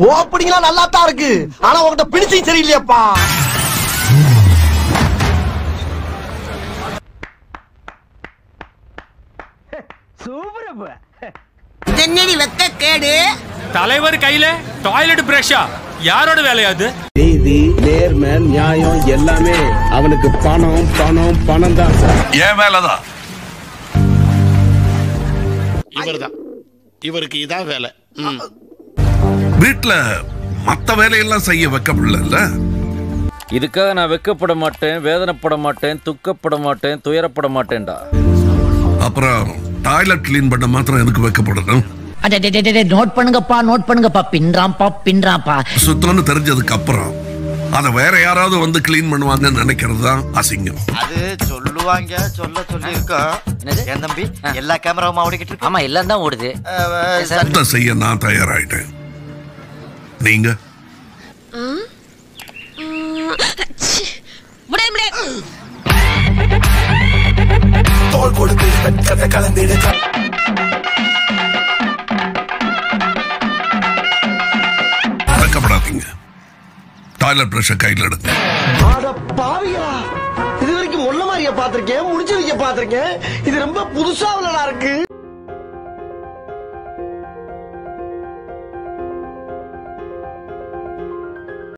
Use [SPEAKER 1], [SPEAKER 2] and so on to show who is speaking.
[SPEAKER 1] ஓப்பனிங்லாம் நல்லா தான் இருக்கு ஆனா உன்கிட்ட பிடிச்சும் சரியில்லையாப்பா
[SPEAKER 2] இதென்னடி வெக்க கேடு
[SPEAKER 3] தலைவர் கையில டாய்லெட் பிரஷா யாரோட வேலையா அது
[SPEAKER 4] நீதி நேர்மை நியாயம் எல்லாமே அவனுக்கு பணம் பணம் பணம் தான் சார்
[SPEAKER 5] என் மேலதான்
[SPEAKER 6] இவர்தான் இவருக்கு இதான் வேலை ம்.
[SPEAKER 5] வீட்டுல மத்த வேலையெல்லாம் செய்ய வைக்க முடியல
[SPEAKER 7] இதுக்காக நான் வெக்கப்பட மாட்டேன் வேதனைப்பட மாட்டேன் துக்கப்பட மாட்டேன் துயரப்பட மாட்டேன்டா
[SPEAKER 5] அப்புறம் டாய்லெட் கிளீன் பண்ண மாத்திரம் எதுக்கு வைக்கப்படணும்
[SPEAKER 2] நோட் பண்ணுங்கப்பா நோட் பண்ணுங்கப்பா பின்றாம்பா பின்றாம்பா
[SPEAKER 5] சுத்தம்னு தெரிஞ்சதுக்கு அப்புறம் அத வேற யாராவது வந்து கிளீன் பண்ணுவாங்கன்னு நினைக்கிறது தான் அசிங்கம்
[SPEAKER 8] அது சொல்லுவாங்க சொல்ல சொல்லி இருக்கோம் என் தம்பி எல்லா கேமராவும் ஓடிக்கிட்டு இருக்கு
[SPEAKER 2] ஆமா எல்லாம் தான் ஓடுது
[SPEAKER 8] அஹ், சரி.
[SPEAKER 5] அதை செய்ய நான் தயாராயிட்டேன் நீங்க வெக்கப்படாதீங்க டாய்லெட் பிரஷர் கையில் எடுங்க
[SPEAKER 1] அட பாவியா இது வரைக்கும் முள்ள மாதிரியா பாத்திருக்கேன் முடிச்சு வைக்க பாத்திருக்கேன் இது ரொம்ப புதுசா உள்ளதா இருக்கு